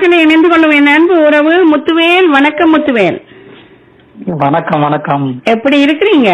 காற்றில் இணைந்து கொள்ளும் என் அன்பு உறவு முத்துவேல் வணக்கம் முத்துவேல் வணக்கம் வணக்கம் எப்படி இருக்கிறீங்க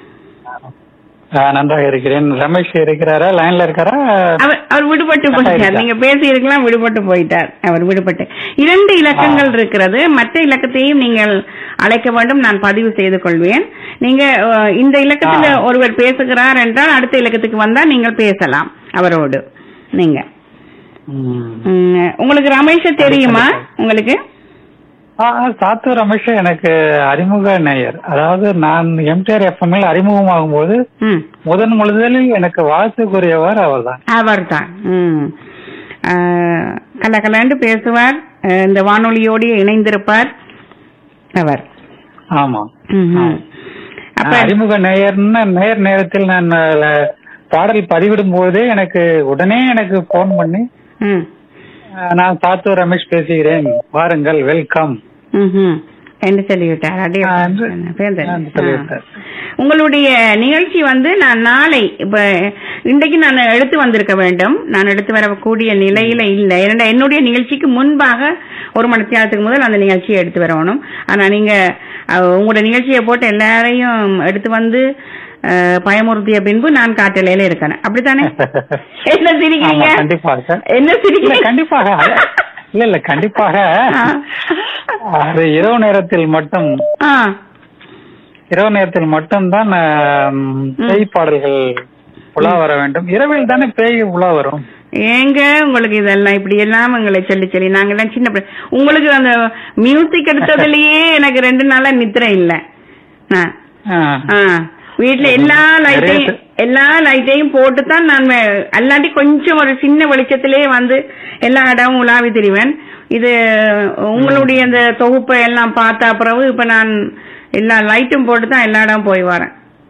ஆஹ் நன்றாக இருக்கிறேன் ரமேஷ் இருக்கிறாரா லைன்ல இருக்காரா அவர் அவர் விடுபட்டு போயிட்டார் ஆயிடுச்சா? நீங்க பேசி இருக்கலாம் விடுபட்டு போயிட்டார் அவர் விடுபட்டு இரண்டு இலக்கங்கள் இருக்கிறது மற்ற இலக்கத்தையும் நீங்கள் அழைக்க வேண்டும் நான் பதிவு செய்து கொள்வேன் நீங்க அஹ், இந்த இலக்கத்துல ஆ. ஒருவர் பேசுகிறார் என்றால் அடுத்த இலக்கத்துக்கு வந்தா நீங்கள் பேசலாம் அவரோடு நீங்க ம். ம், உங்களுக்கு ரமேஷ தெரியுமா உங்களுக்கு ஆ, ஆ, சாத்து ரமேஷ் எனக்கு அறிமுக நேயர் அதாவது நான் எம்டிஆர் எஃப்எம்எல் அறிமுகமாகும் போது ம் முதன் முதலில் எனக்கு வாழ்த்துக்குரியவர் அவர்தான் அவர்தான் ம் ஆஹ், கலகலன்னு பேசுவார் அஹ், இந்த வானொலியோடு இணைந்திருப்பார் அவர் ஆமா ம்ஹும். அப்ப நான் அறிமுக நேயர்னு நேர் நேரத்தில் நான் அஹ், பாடல் பதிவிடும் போதே எனக்கு உடனே எனக்கு போன் பண்ணி ம் அஹ், நான் சாத்து ரமேஷ் பேசுகிறேன் வாருங்கள் வெல்கம் ம்ஹும். என்று சொல்லிவிட்டார் அப்படியே ஆ, என்று- பேர்ந்தேன். என்று சொல்லிவிட்டார். ஆ. உங்களுடைய நிகழ்ச்சி வந்து நான் நாளை இப்ப இன்றைக்கு நான் எடுத்து வந்திருக்க வேண்டும் நான் எடுத்து வரக்கூடிய நிலையில இல்லை ஏன்னா என்னுடைய நிகழ்ச்சிக்கு முன்பாக ஒரு மணி நேரத்துக்கு முதல் அந்த நிகழ்ச்சியை எடுத்து வரணும் ஆனா நீங்க அஹ், உங்களோட நிகழ்ச்சியை போட்டு எல்லாரையும் எடுத்து வந்து அஹ், பயமுறுத்திய பின்பு நான் காட்டலையில இருக்கேன் அப்படித்தானே என்ன சிரிக்கிறீங்க ஆமா, கண்டிப்பாக என்ன இல்ல சிரிக்கிறீங்க கண்டிப்பாக இல்ல இல்ல கண்டிப்பாக ஆ. அது இரவு நேரத்தில் மட்டும் ஆ இரவு நேரத்தில் மட்டும்தான் ஆம், பேய் பாடல்கள் உலா வர வேண்டும் இரவில் தானே பேய் உலா வரும் ஏங்க உங்களுக்கு இதெல்லாம் இப்படி எல்லாம் எங்களை சொல்லி சொல்லி நாங்கெல்லாம் சின்ன பிள்ளை உங்களுக்கு அந்த மியூசிக் எடுத்ததுலயே எனக்கு ரெண்டு நாளா நித்திரை இல்ல ஆ, ஆ. ஆ. வீட்ல எல்லா லைட்டையும் நிறைய எல்லா லைட்டையும் போட்டு தான் நான் வே- அல்லாட்டி கொஞ்சம் ஒரு சின்ன வெளிச்சத்திலேயே வந்து எல்லா இடமும் உலாவி திரிவேன் இது உங்களுடைய அந்த தொகுப்பை எல்லாம் பார்த்த பிறகு இப்ப நான் எல்லா லைட்டும் போட்டு தான் எல்லா இடம் போய் வரேன்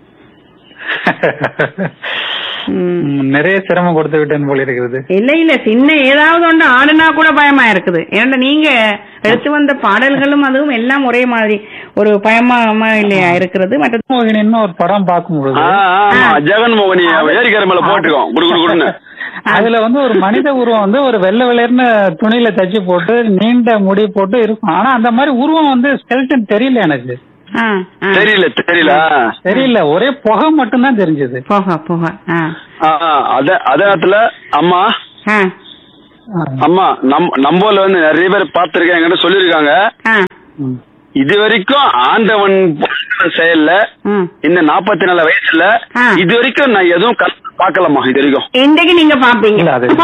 ம். ம், நிறைய சிரமம் கொடுத்து விட்டேன் போல இருக்கிறது இல்ல இல்ல சின்ன ஏதாவது ஒன்று ஆடுனா கூட பயமா இருக்குது ஏன்னா நீங்க எடுத்து வந்த பாடல்களும் அதுவும் எல்லாம் ஒரே மாதிரி ஒரு பயமா இல்லையா இருக்கிறது மற்ற மோகினின்னு ஒரு படம் பார்க்கும்பொழுது ஆ, ஆமா ஜெகன் மோகனி ஏரிக்கரை மேல போட்டுக்கோம் குடு குடு குடுன்னு அதுல வந்து ஒரு மனித உருவம் வந்து ஒரு வெள்ளை வெள்ளையர்னு துணியில தச்சு போட்டு நீண்ட முடி போட்டு இருக்கும் ஆனா அந்த மாதிரி உருவம் வந்து ஸ்கெல்டன் தெரியல எனக்கு ஆ, ஆ. தெரியல தெரியல தெரியல ஒரே புகை மட்டும்தான் தெரிஞ்சது போக போக ஆ ஆ, ஆ, அத அதே நேரத்துல அம்மா ஆ அம்மா நம் நம்போல வந்து நிறைய பேர் பார்த்திருக்கேன் என்கிட்ட சொல்லியிருக்காங்க ஆ ம். இது வரைக்கும் ஆண்டவன் போன்ற செயல்ல ம் இந்த நாற்பத்தி நாலு வயசுல ஆ. இது வரைக்கும் நான் எதுவும் கண் பார்க்கலாமா இது வரைக்கும் இன்றைக்கு நீங்க பாப்பீங்க இல்ல, அது-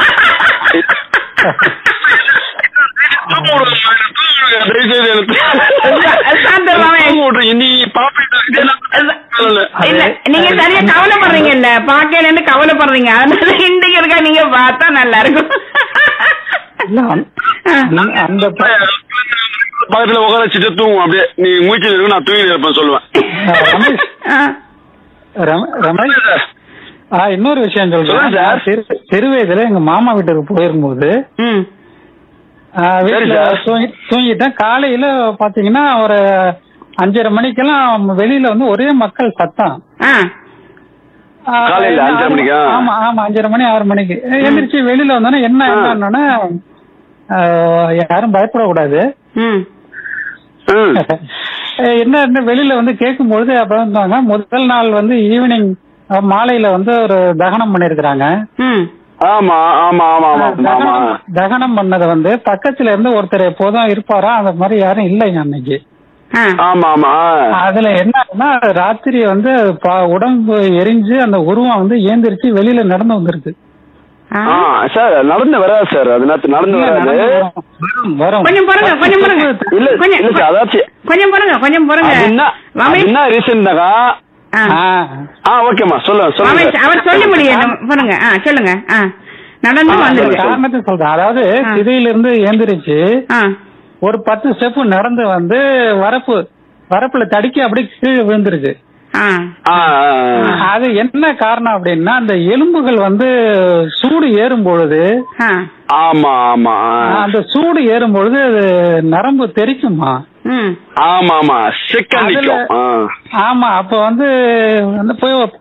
தூங்க விடுங்க, தூங்க விடுங்க, தயவு செய்து எனக்கு. சாந்தமாவே. தூங்க விடுறீங்க, நீ பாப்பீங்க, இதெல்லாம் சொல்லல. இல்ல நீங்க சரியா கவலைப்படுறீங்க இல்ல பாக்கலன்னு கவலைப்படுறீங்க அதனால இன்றைக்கு இருக்கா நீங்க பார்த்தா நல்லா இருக்கும் இல்ல, அந்த- அந்த ப- பக்கத்துல உட்கார வச்சுட்டு தூங்கும் அப்படியே நீ மூச்சு இருக்கு நான் தூங்கி இருப்பேன் சொல்லுவேன் ரமேஷ் ஆ. ரம- ரமேஷ் ஆ, இன்னொரு விஷயம் சொல்றேன் சொல்லுங்க சார். நான் சிறு- சிறு வயதுல எங்க மாமா வீட்டுக்கு போயிருக்கும்போது ம் ஆ, வீட்டுல சார். தூங்கி தூங்கிட்டேன் காலையில பாத்தீங்கன்னா ஒரு அஞ்சரை மணிக்கெல்லாம் வெளியில வந்து ஒரே மக்கள் சத்தம் ஆ ஆ, காலையில என்ன அஞ்சரை ஆறு- மணிக்கா? ஆமா ஆமா அஞ்சரை மணி ஆறு மணிக்கு எந்திரிச்சு வெளியில வந்தோன்னே என்ன ஆ. என்னன்னா யாரும் பயப்படக்கூடாது ம் ம். என்ன என்ன வெளியில வந்து கேட்கும் பொழுது அப்ப இருந்தாங்க முதல் நாள் வந்து ஈவினிங் மாலையில வந்து ஒரு தகனம் பண்ணிருக்கிறாங்க ம் ஆமா ஆமா ஆமா ஆமா ஆமா தகனம் தகனம் பண்ணது வந்து பக்கத்துல இருந்து ஒருத்தர் எப்போதும் இருப்பாரா அந்த மாதிரி யாரும் இல்லைங்க அன்னைக்கு ஆ ஆமா ஆமா அதுல என்னன்னா ராத்திரி வந்து ப- உடம்பு எரிஞ்சு அந்த உருவம் வந்து ஏந்திரிச்சு வெளியில நடந்து வந்திருக்கு ஆ. ஆ சார் நடந்து வராது சார் அது நேத்து நடந்து இல்ல, வராது நடந்து வரும், வரும் கொஞ்சம் பொறுங்க கொஞ்சம் பொறுங்க இல்ல கொஞ்சம் இல்ல சார் அதாச்சும் கொஞ்சம் பொறுங்க கொஞ்சம் பொறுங்க அது என்ன அது ரமேஷ் என்ன ரீசன்னாக்கா ஆ. ஆ. ஆ ஓகேம்மா சொல்லுங்க சொல்லுங்க ரமேஷ் அவர் சொல்லி முடியும் பாருங்க ஆ சொல்லுங்க ஆ நடந்து ஆ, ஒரு வந்துருங்க சொல்லுங்க. காரணத்தை சொல்றேன் அதாவது ஆ. சிதையில இருந்து ஏந்திரிச்சு ஆ ஒரு பத்து ஸ்டெப் நடந்து வந்து வரப்பு வரப்புல தடுக்கி அப்படியே கீழே விழுந்துருக்கு ஆ ஆ, ஆ, ஆ. அது என்ன காரணம் அப்படின்னா அந்த எலும்புகள் வந்து சூடு ஏறும் பொழுது ஆ ஆமா ஆமா ஆ. அந்த சூடு ஏறும் பொழுது அது நரம்பு தெரிக்குமா ம் ஆமா ஆமா சிக்கன் அதுல- நிக்கும் ஆ. ஆமா அப்ப வந்து வந்து போய்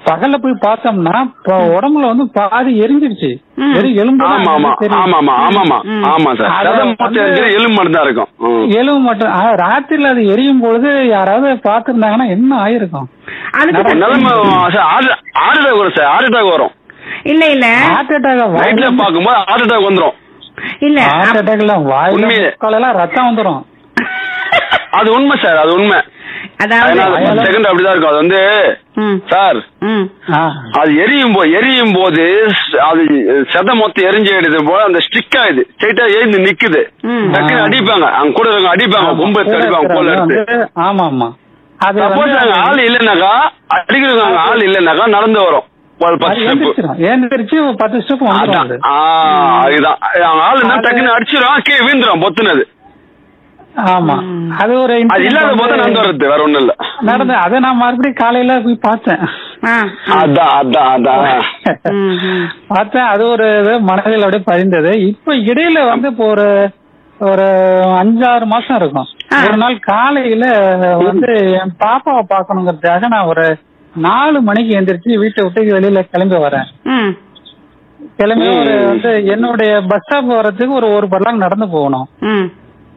பகல்ல போய் பார்த்தோம்னா இப்ப உடம்புல வந்து பாதி எரிஞ்சிடுச்சு ம். வெறும் எலும்பு தான் ஆமா ஆமா தெரியுது. ஆமா ஆமா ஆமாமா ம். ஆமா சார் அத சதம் மொத்தம் வந்து- இருக்கிற எலும்பு மட்டும் தான் இருக்கும் ம். எலும்பு மட்டும் ஆ, ராத்திரில அது எரியும் பொழுது யாராவது பார்த்திருந்தாங்கன்னா என்ன ஆயிருக்கும் அதுக்கு நிலைமை சார் ஹார்ட் அட்டாக் வரும் சார் ஹார்ட் அட்டாக் வரும் இல்ல இல்ல ஹார்ட் அட்டாக் நைட்ல பாக்கும்போது ஹார்ட் அட்டாக் வந்துரும் இல்ல ஹார்ட் அட்டாக்ல வாயில உண்மையே. முக்காலெல்லாம் ரத்தம் வந்துரும் அது உண்மை சார் அது உண்மை அதாவது அதனால செகண்ட் அப்படிதான் இருக்கும் அது வந்து ம், சார் ம், ஆ. அது எரியும் போது எரியும் போது ஸ்- அது செத மொத்தம் எரிஞ்சு எடுத்து போல அந்த ஸ்டிக் ஆகுது ஸ்ட்ரைட்டா எழுந்து நிக்குது ம். டக்குன்னு அடிப்பாங்க அங்க கூட இருக்கவங்க அடிப்பாங்க ஆமா, கும்ப எடுத்து கூட அடிப்பாங்க கோல் இருக்கிறவங்க எடுத்து வந்து- ஆமா ஆமா அது சப்போஸ் வந்து அங்க ஆள் இல்லைனாக்கா அடிக்கிறவங்க அங்க ஆள் இல்லைனாக்கா நடந்து வரும் ஒரு அது பத்து ஸ்டெப் எந்திரிச்சிரும். எந்திரிச்சு ஒரு பத்து ஸ்டெப் வந்துரும் அதான் அது ஆ, அதுதான் அவங்க ஆள் இருந்தா அது- டக்குன்னு அடிச்சிடும் கீழே வீந்துரும் பொத்துனது ஆமா ம். அது ஒரு அது incident இல்லாத போது வந்து நடந்து வர்றது வேற ஒண்ணும் இல்ல நடந்து அதை நான் மறுபடியும் காலையில போய் பார்த்தேன் ஆ, அதான் அதான் அதான் ம், ம். பார்த்தேன் அது ஒரு இது மனதில் அப்படியே பதிந்தது இப்ப இடையில வந்து இப்போ ஒரு ஒரு அஞ்சாறு மாசம் இருக்கும் ஆ. ஒரு நாள் காலையில வந்து என் பாப்பாவை பார்க்கணுங்கிறதுக்காக நான் ஒரு நாலு மணிக்கு எந்திரிச்சு வீட்டை விட்டு வெளியில கிளம்பி வரேன் ம், கிளம்பி ஒரு ம். வந்து என்னுடைய பஸ் ஸ்டாப் வர்றதுக்கு ஒரு ஒரு பர்லாங் நடந்து போகணும் ம்.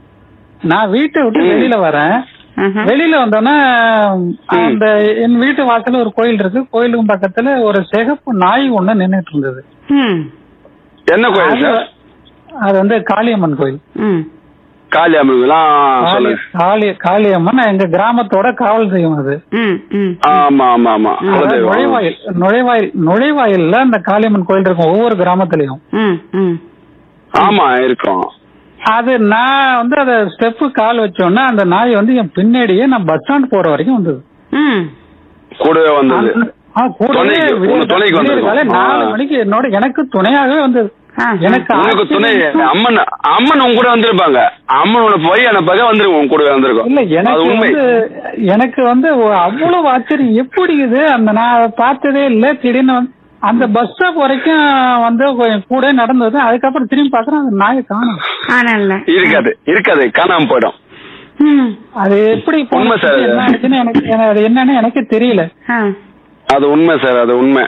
நான் வீட்டை விட்டு ம். வெளியில வரேன் ஆஹா. வெளியில வந்தோன்னா அந்த என் வீட்டு வாசல்ல ஒரு கோயில் இருக்கு கோயிலுக்கும் பக்கத்துல ஒரு சிகப்பு நாய் ஒண்ணு நின்னுட்டு இருந்தது ம், என்ன கோயில் அது சார் அது வந்து காளியம்மன் கோயில் ம். காளி அம்மன்லாம் காளி சொல்லுங்க காளி காளியம்மன் எங்க கிராமத்தோட காவல் தெய்வம் அது ம், ம். ஆமா ஆமா ஆமா ம். அதாவது குலதெய்வம். நுழைவாயில் நுழைவாயில் நுழைவாயில்ல அந்த காளியம்மன் கோயில் இருக்கும் ஒவ்வொரு கிராமத்துலயும் ம், ம். ஆமா இருக்கும் அது நான் வந்து அத ஸ்டெப்பு கால் வச்சோன்னா அந்த நாய் வந்து என் பின்னாடியே நான் பஸ் ஸ்டாண்ட் போற வரைக்கும் வந்தது ம். கூடவே வந்தது அந்த- ஆ, கூடவே துணைக்கு, விடிய- உங்க துணைக்கு விடிய வந்திருக்கும். காலை நாலு ஆ. மணிக்கு என்னோட எனக்கு துணையாகவே வந்தது ஆ, எனக்கு உனக்கு துணை ஆச்சரியம். அம்மன் அம்மன் உங்க கூட வந்திருப்பாங்க அம்மன் உன போய் அனுப்பாக வந்துருக்கும் உங்க கூட வந்திருக்கும் இல்ல அது எனக்கு உண்மை வந்து எனக்கு வந்து ஒ- அவ்வளவு ஆச்சரியம் எப்படி இது அந்த நான் பார்த்ததே இல்ல திடீர்னு வந்து அந்த பஸ் ஸ்டாப் வரைக்கும் வந்து கொ- கூட நடந்தது அதுக்கப்புறம் திரும்பி பாக்குறேன் அந்த நாயை காணும் ஆனல்ல. இருக்காது இருக்காது காணாம போயிடும் ம். அது எப்படி உண்மை போனுச்சு, சார் அது. என்ன ஆச்சுன்னு எனக்கு எனக்கு அது என்னன்னு எனக்கு தெரியல ஆ. அது உண்மை சார் அது உண்மை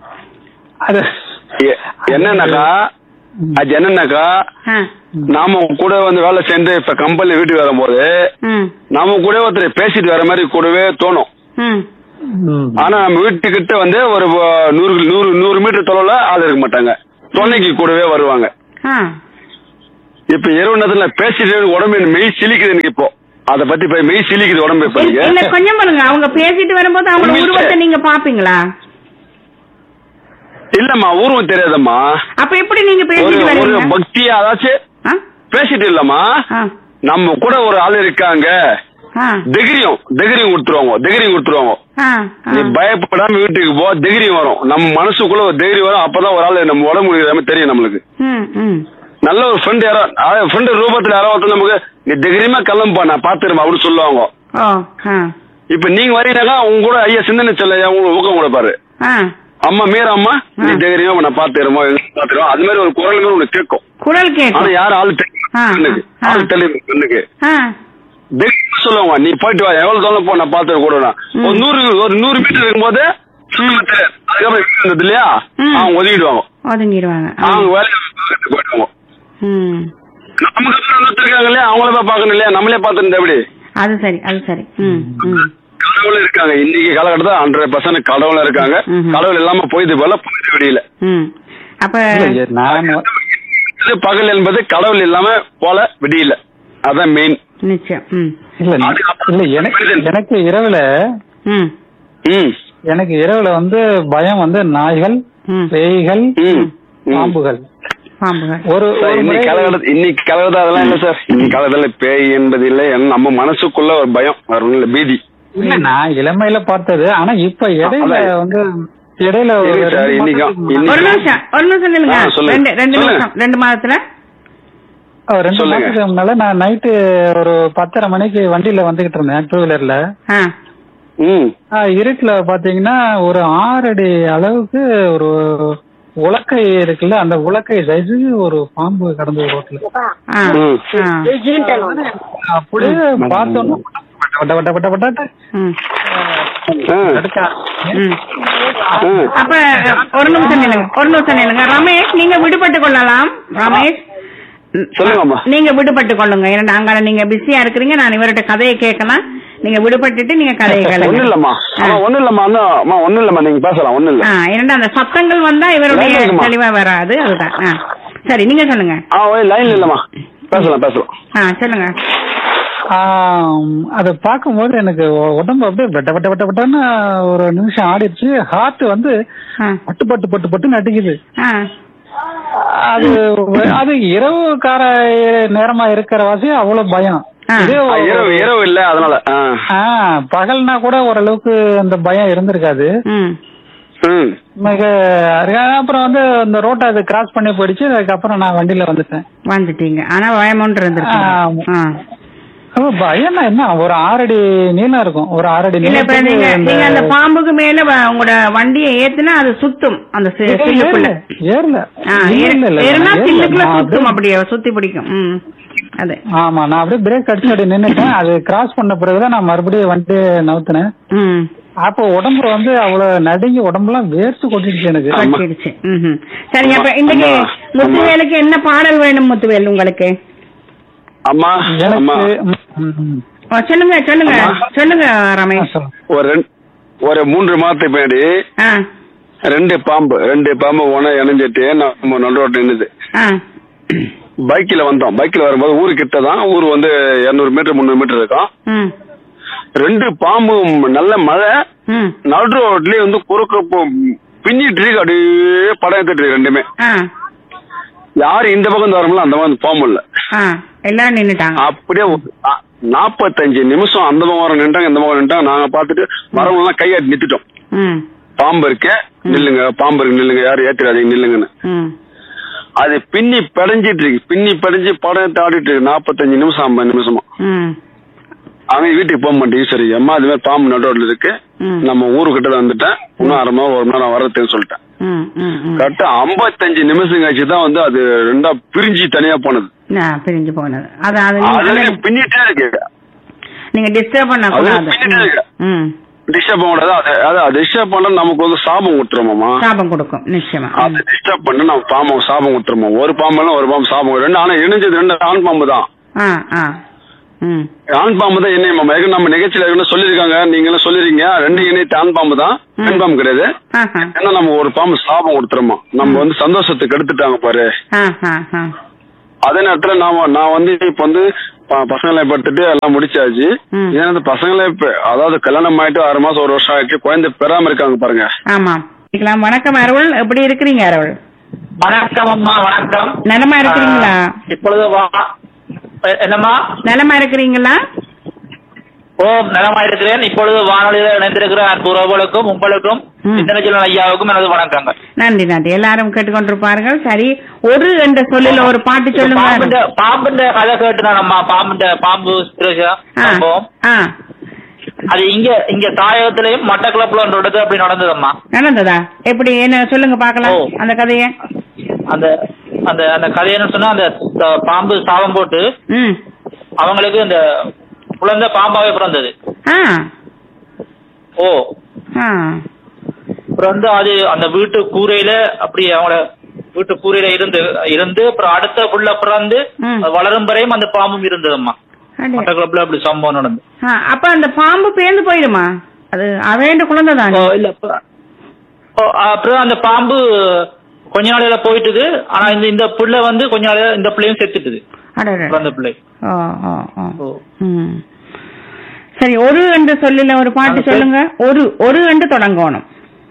அது எ- என்னன்னாக்கா அது என்னன்னாக்கா ஆ. நாம உங்க கூட வந்து வேலை சேர்ந்து இப்ப கம்பெனி வீட்டுக்கு வரும்போது ம். நாம கூட ஒருத்தர் பேசிட்டு வர மாதிரி கூடவே தோணும் ம். ம். ஆனா நம்ம வீட்டுக்கிட்ட வந்து ஒரு அஹ், நூறு நூறு நூறு மீட்டர் தொலைவுல ஆள் இருக்க மாட்டாங்க துணைக்கு கூடவே வருவாங்க ஆ. இப்ப இரவு நேரத்துல பேசிட்டு உடம்பு எனக்கு மெய் சிலிக்குது எனக்கு இப்போ அத பத்தி போய் மெய் சிலிக்குது உடம்பு இப்ப இல்ல எனக்கு. இல்ல, கொஞ்சம் பாருங்க அவங்க பேசிட்டு வரும்போது அவங்க உண்மையிலே. உருவத்தை நீங்க பாப்பீங்களா இல்லம்மா ஊர்வம் தெரியாதம்மா அப்ப எப்படி நீங்க ஒரு பேசிட்டு ஒரு வரீங்க பக்தியா அதாச்சும் ஆ? பேசிட்டு இல்லம்மா ஆ. நம்ம கூட ஒரு ஆள் இருக்காங்க ஆ. தைரியம் தைரியம் கொடுத்துருவாங்க தைரியம் கொடுத்துருவாங்க ஆ. ஆ. நீ பயப்படாம வீட்டுக்கு போ தைரியம் வரும் நம்ம மனசுக்குள்ள ஒரு தைரியம் வரும் அப்பதான் ஒரு ஆள் நம்ம உடம்பு முடிக்கிற மாதிரி தெரியும் நம்மளுக்கு ம், ம். நல்ல ஒரு ஃப்ரெண்ட் யாரோ ஃப்ரெண்ட் ரூபத்துல யாரோ ஒருத்தர் நமக்கு நீ தைரியமா கிளம்பா நான் பாத்துருமா அப்படின்னு சொல்லுவாங்க ஓ ஆ. இப்ப நீங்க வரீங்கன்னாக்கா உங்க கூட ஐயா சிந்தனை சொல்ல உங்களுக்கு ஊக்கம் கொடுப்பாரு ஆ. அம்மா மீற அம்மா நீ தைரியமா நான் பாத்துருமோ பாத்துருவோம் அது மாதிரி ஒரு குரல் மாதிரி உனக்கு கேட்கும் குரல் ஆனா கேட்கும் யாரும் ஆள் ஆ, தெரியும் பெண்ணுக்கு ஆ. ஆள் தெரியும் பெண்ணுக்கு ஆ. தைரியமா சொல்லுவாங்க நீ போயிட்டு வா எவ்வளவு தூரம் போ நான் பாத்துட்டு கூட ம். ஒரு நூறு ஒரு நூறு மீட்டர் இருக்கும்போது சுத்தமா தெரியாது. அதுக்கப்புறம் வீடு இருந்தது இல்லையா ம். அவங்க ஒதுக்கிடுவாங்க ஒதுங்கிடுவாங்க ஆ. அவங்க வேலையை பார்த்துட்டு போயிடுவாங்க ம். நமக்கு அப்புறம் இன்னொருத்தர் இருக்காங்க இல்லையா அவங்கள போய் பார்க்கணும் இல்லையா நம்மளே பார்த்துட்டு எப்படி அது சரி அது சரி ம் ம் கடவுள் இருக்காங்க இன்னைக்கு காலகட்டத்தில் ஹண்ட்ரட் பர்சன்ட் கடவுள் இருக்காங்க ம்ஹும். கடவுள் இல்லாம போயிது போல போயிட்டு விடியல ம் அப்ப இல்ல, நான் இது பகல் என்பது கடவுள் இல்லாம போல விடியல அதான் மெயின் நிச்சயம் ம் இல்ல இல்ல எனக்கு எனக்கு இரவுல ம் ம் எனக்கு இரவுல வந்து பயம் வந்து நாய்கள் ம் பேய்கள் ம் ம். பாம்புகள் பாம்புகள் ஒரு சார், ஒரு இன்னைக்கு முறை- காலகட்டத்தில் இன்னைக்கு காலகட்டம் அதெல்லாம் இல்ல சார் இன்னைக்கு காலகட்டத்தில் பேய் என்பது இல்லை ஏன்னா நம்ம மனசுக்குள்ள ஒரு பயம் வேற ஒண்ணும் இல்ல பீதி இல்ல நான் இளமையில பார்த்தது ஆனா இப்ப இடையில அதான். வந்து இடையில ஒரு இருக்கு சார், ரெண்டு இன்னைக்கும், மாசத்துக்கு இன்னைக்கும். ஒரு நிமிஷம் ஒரு நிமிஷம் நில்லுங்க ஆ, சொல்லுங்க. ரெண்டு ரெண்டு சொல்லுங்க. நிமிஷம் ரெண்டு மாதத்துல முன்னாடி- ரெண்டு சொல்லுங்க. மாசத்துக்கு முன்னால நான் நைட்டு ஒரு பத்தரை மணிக்கு வண்டியில வந்துகிட்டு இருந்தேன் டூ வீலர்ல ஆ ம் இருட்டுல பாத்தீங்கன்னா ஒரு ஆறு அடி அளவுக்கு ஒரு உலக்கை இருக்குல்ல அந்த உலக்கை சைஸு ஒரு பாம்பு கடந்து ரோட்ல ஆ ம். ஆ அப்படியே பார்த்தோம்னா வட்ட வட்ட வட்ட வட்ட வட்ட ம் ஆ. நடுக்க ம் ம். அப்ப ஒரு நிமிஷம் நில்லுங்க ஒரு நிமிஷம் நில்லுங்க ரமேஷ் நீங்க விடுபட்டு கொள்ளலாம் ரமேஷ் சொல்லுங்கம்மா நீங்க விடுபட்டு கொள்ளுங்க ஏன்னா அங்க நீங்க பிஸியா இருக்கிறீங்க நான் இவர்கிட்ட கதையை கேட்கலாம் நீங்க விடுபட்டுட்டு நீங்க கதையை ஒண்ணும் கேளுங்க இல்லம்மா ஆமா ஒண்ணும் இல்லம்மா அண்ணா, அம்மா ஒண்ணும் இல்லம்மா நீங்க பேசலாம் ஒண்ணும் இல்ல ஆ, ஏன்னா அந்த சத்தங்கள் வந்தா இவருடைய வேண்டாம்மா. தெளிவா வராது அதுதான் ஆ. சரி நீங்க சொல்லுங்க ஆ லைன்ல இல்லம்மா பேசலாம் பேசலாம் ஆ சொல்லுங்க ஆம், அதை பார்க்கும்போது எனக்கு உ- உடம்பு அப்படியே வெட்ட வெட்ட வெட்ட வெட்டன்னு ஒரு நிமிஷம் ஆடிடுச்சு ஹார்ட் வந்து ஆ. பட்டு பட்டு பட்டு பட்டுன்னு அடிக்குது ஆ. அது அது இரவு கார நேரமா இருக்கிற வாசி அவ்வளவு பயம் ஆ. இதே ஆ, இரவு இரவு இல்ல அதனால ஆ. ஆ, பகல்னா கூட ஓரளவுக்கு அந்த பயம் இருந்திருக்காது ம் ம் மிக அருகா- அப்புறம் வந்து இந்த ரோட்டை அது கிராஸ் பண்ணி போயிடுச்சு அதுக்கப்புறம் நான் வண்டியில வந்துட்டேன் வந்துட்டீங்க ஆனா பயமொன்று இருந்திருக்கு ஆமா. ஆ. அப்ப பயம்னா என்ன ஒரு ஆறடி நீளம் இருக்கும் ஒரு ஆறடி இல்ல இப்ப நீளத்துக்கு நீங்க இந்த- நீங்க அந்த பாம்புக்கு மேல வ- உங்களோட வண்டியை ஏத்துனா அது சுத்தும் அந்த சி- இல்ல, சில்லுக்குள்ள ஏறல, ஏறல ஆ, இல்ல, ஏறு- இல்ல, இல்ல, ஏறுனா ஏறல. சில்லுக்குள்ள நான் சுத்தும் அப்படியே- அப்படியே சுத்தி பிடிக்கும் ம் அது ஆமா நான் அப்படியே பிரேக் அடிச்சு அப்படியே நின்னுட்டேன் அது கிராஸ் பண்ண பிறகுதான் நான் மறுபடியும் வண்டி நவுத்தினேன் ம் அப்போ உடம்பு வந்து அவ்வளவு நடுங்கி உடம்பெல்லாம் வேர்த்து கொட்டிடுச்சு எனக்கு ஆமா. கட்டிடுச்சு ம்ஹும். சரிங்க அப்ப இன்னைக்கு ஆமா. முத்துவேலுக்கு என்ன பாடல் வேணும் முத்துவேல் உங்களுக்கு அம்மா அம்மா எனக்கு ம், ம். ஆ, சொல்லுங்க சொல்லுங்க ஆமா. சொல்லுங்க ஆ, ரமேஷ் சொல்லுங்க. ஒரு ரெண்டு ஒரு மூன்று மாதத்துக்கு பின்னாடி ஆ ரெண்டு பாம்பு ரெண்டு பாம்பு ஒன இணைஞ்சிட்டு நம்ம நடுரோட்டு நின்னுது ஆ பைக்ல வந்தோம் பைக்ல வரும்போது ஊரு கிட்ட தான் ஊர் வந்து இருநூறு மீட்டர் முந்நூறு மீட்டர் இருக்கும் ம் ரெண்டு பாம்பு நல்ல மழை ம் நடு ரோட்லயே வந்து குறுக்க போ- பின்னிட்டு இருக்கு அப்படியே படம் எடுத்துட்டு இருக்கு ரெண்டுமே ஆ யாரு இந்த பக்கம் வரமுல அந்த பக்கம் பாம்பு இல்ல ஆ எல்லாரும் நின்னுட்டாங்க அப்படியே ஒரு- ஆ, நாப்பத்தஞ்சு நிமிஷம் அந்த பக்கம் வர நின்றாங்க இந்த பக்கம் நின்றாங்க நாங்க பாத்துட்டு மரம் எல்லாம் கையாட்டி நிறுத்திட்டோம் ம் பாம்பு இருக்கு நில்லுங்க பாம்பு இருக்கு நில்லுங்க யாரும் ஏத்திராதீங்க நில்லுங்கன்னு ம் அது பின்னி படைஞ்சிட்டு இருக்கு பின்னி படைஞ்சு படம் எடுத்து ஆடிட்டு இருக்கு நாப்பத்தஞ்சு நிமிஷம் ஐம்பது நிமிஷமா ம் அவன் வீட்டுக்கு போக மாட்டேன் சரி அம்மா அது மாதிரி பாம்பு நடுவில் இருக்கு ம். நம்ம ஊருக்கிட்ட தான் வந்துட்டேன் இன்னும் அரை மணி நேரம், ஒரு மணி நேரம் வர்றதுன்னு சொல்லிட்டேன் ம் ம் ம் கரெக்டா ஐம்பத்தஞ்சு நிமிஷம் கழிச்சு தான் வந்து அது ரெண்டா பிரிஞ்சு தனியா போனது நான் பிரிஞ்சு போனது அது அது அது நீங்க- பின்னிட்டே இருக்கு நீங்க டிஸ்டர்ப் பண்ண அது கூடாது பின்னிட்டே இருக்கு. ம் டிஸ்டர்ப் பண்ண கூடாது அது அது டிஸ்டர்ப் பண்ண நமக்கு வந்து சாபம் விட்டுருமாமா சாபம் கொடுக்கும் நிச்சயமா ம். அது டிஸ்டர்ப் பண்ண நம்ம பாம்பு சாபம் விட்டுருமோ ஒரு பாம்பெல்லாம் ஒரு பாம்பு சாபம் ரெண்டு ஆனா இணைஞ்சது ரெண்டு ஆண் பாம்பு தான் ஆ ஆ ம் ஆண் பாம்பு தான் என்ன மாமா ஏற்கனவே நம்ம நிகழ்ச்சியில ஏற்கனவே சொல்லிருக்காங்க நீங்களும் சொல்லிருக்கீங்க ரெண்டு இணைத்து ஆண் பாம்பு தான் பெண் பாம்பு கிடையாது ஆஹா ஏன்னா நம்ம ஒரு பாம்பு சாபம் கொடுத்துறோமா நம்ம வந்து சந்தோஷத்துக்கு எடுத்துட்டாங்க பாரு ஆ ஆ ஆ அதே நேரத்துல நாம நான் வந்து இப்ப வந்து ப- பசங்களை படுத்துட்டு எல்லாம் முடிச்சாச்சு ம். ஏன்னா இந்த பசங்களே இப்ப அதாவது கல்யாணம் ஆயிட்டு ஆறு மாசம் ஒரு வருஷம் ஆயிட்டு குழந்தை பெறாம இருக்காங்க பாருங்க ஆமாம் கேட்கலாம். வணக்கம் அருள் எப்படி இருக்கிறீங்க அருள் வணக்கம் அம்மா வணக்கம் நலமா இருக்கிறீங்களா ஆ, இப்பொழுது வா- எ- என்னம்மா நலமா இருக்கிறீங்களா ஓம் நலமா இருக்கிறேன் இப்பொழுது வானொலியில் இணைந்திருக்கிற அன்பு உறவுகளுக்கும் உங்களுக்கும் ம். சிந்தனச்சலன் ஐயாவுக்கும் எனது வணக்கங்கள் நன்றி நன்றி எல்லாரும் கேட்டுக்கொண்டிருப்பார்கள் சரி ஒரு என்ற சொல்லில் ஒரு பாட்டு சொல்லுங்க பாம்புண்ட பாம்புண்ட கதை கேட்டுனான் அம்மா பாம்புண்ட பாம்பு பிரச்சனை ஆ, சம்பவம் ஆ அது இங்க இங்க தாயகத்திலையும் மட்டக்களப்புல ஒன்று இடத்துல அப்படி நடந்ததம்மா நடந்ததா எப்படி என்ன சொல்லுங்க பார்க்கலாம் ஓ. அந்த கதைய அந்த அந்த அந்த கதை என்ன சொன்னா அந்த த- பாம்பு சாபம் போட்டு ம் அவங்களுக்கு இந்த குழந்தை பாம்பாவே பிறந்தது ஆ ஓ ஆ அப்புறம் வந்து அது அந்த வீட்டு கூரையில அப்படி அவங்கள வீட்டு கூரையில இருந்து இருந்து அப்புறம் அடுத்த புள்ள பிறந்து ம். அது வளரும் வரையும் அந்த பாம்பும் இருந்ததம்மா அடே. மட்டக்களப்புல அப்படி சம்பவம் நடந்து ஆ, அப்ப அந்த பாம்பு பேர்ந்து போயிடுமா அது அவேண்ட குழந்தை ஓ, தானே இல்ல அப்புறம் ஓ, அப்புறம் அந்த பாம்பு கொஞ்ச நாளையில போயிட்டுது ஆனா இந்த இந்த புள்ள வந்து கொஞ்ச நாளையில இந்த பிள்ளையும் செத்துட்டுது அடடே. பிறந்த பிள்ளை ஓ ஓ ஓ ஓ. ம். சரி ஒரு என்று சொல்லில ஒரு பாட்டு அது சொல்லுங்க ஒரு ஒரு என்று தொடங்கணும்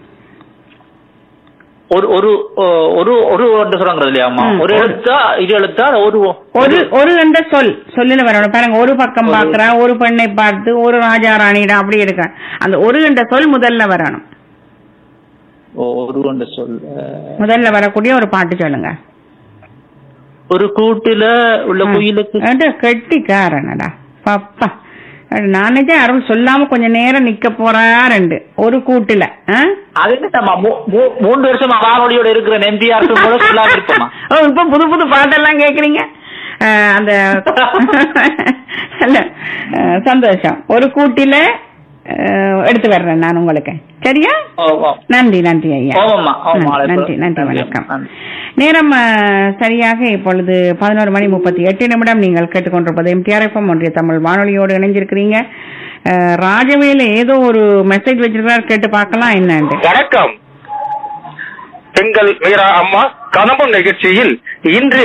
ஒரு ஒரு ஓ, ஒரு ஒரு ஒன்று சொல்றாங்க இல்லையாம்மா ம். ஒரு எழுத்தா இது எழுத்தா ஒரு ஒரு ஒரு என்ற சொல் சொல்லில வரணும் பாருங்க ஒரு பக்கம் ஒரு- பாக்குறா ஒரு பெண்ணை பார்த்து ஒரு ராஜா ராணியிடம் அப்படி இருக்க அந்த ஒரு என்ற சொல் முதல்ல வரணும் ஓ, ஒரு ஒன்று சொல் அஹ், முதல்ல வரக்கூடிய ஒரு பாட்டு சொல்லுங்க ஒரு கூட்டுல உள்ள குயிலுக்கு அட, கெட்டிக்காரனடா பாப்பா அட, நானே தான் அருள் சொல்லாம கொஞ்ச நேரம் நிக்க போறாருண்டு ஒரு கூட்டுல ஆ? அது என்னம்மா மூ- மூ- மூன்று வருஷமா வானொலியோட இருக்கிற எம்ஜிஆர் கூட சொல்லாம இருப்போமா ஓ இப்ப புது புது பாட்டெல்லாம் கேக்குறீங்க அஹ், அந்த இல்ல, அஹ், சந்தோஷம் ஒரு கூட்டில அஹ், எடுத்து வர்றேன் நான் உங்களுக்கு சரியா ஓ ஓ நன்றி நன்றி ஐயா ஓமம்மா ஓமா நன்றி, நன்றி நன்றி நன்றி, வணக்கம் நன்றி. நேரம் அஹ், சரியாக இப்பொழுது பதினோரு மணி முப்பத்தி எட்டு நிமிடம் நீங்கள் கேட்டுக்கொண்டிருப்பது எம்டிஆர்எஃப்எம் ஒன்றிய தமிழ் வானொலியோடு இணைஞ்சிருக்கிறீங்க அஹ், ராஜவேலு ஏதோ ஒரு மெசேஜ் வச்சிருக்கார் கேட்டு பார்க்கலாம் என்னன்னு வணக்கம் பெண்கள் மீரா அம்மா கதம்பம் நிகழ்ச்சியில் இன்று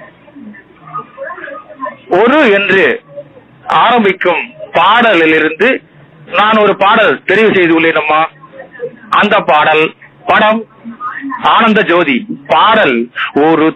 ஒரு என்று ஆரம்பிக்கும் பாடலிலிருந்து நான் ஒரு பாடல் தெரிவு செய்துள்ளேன் அம்மா அந்த பாடல் படம் ஆனந்த ஜோதி பாடல் ஒரு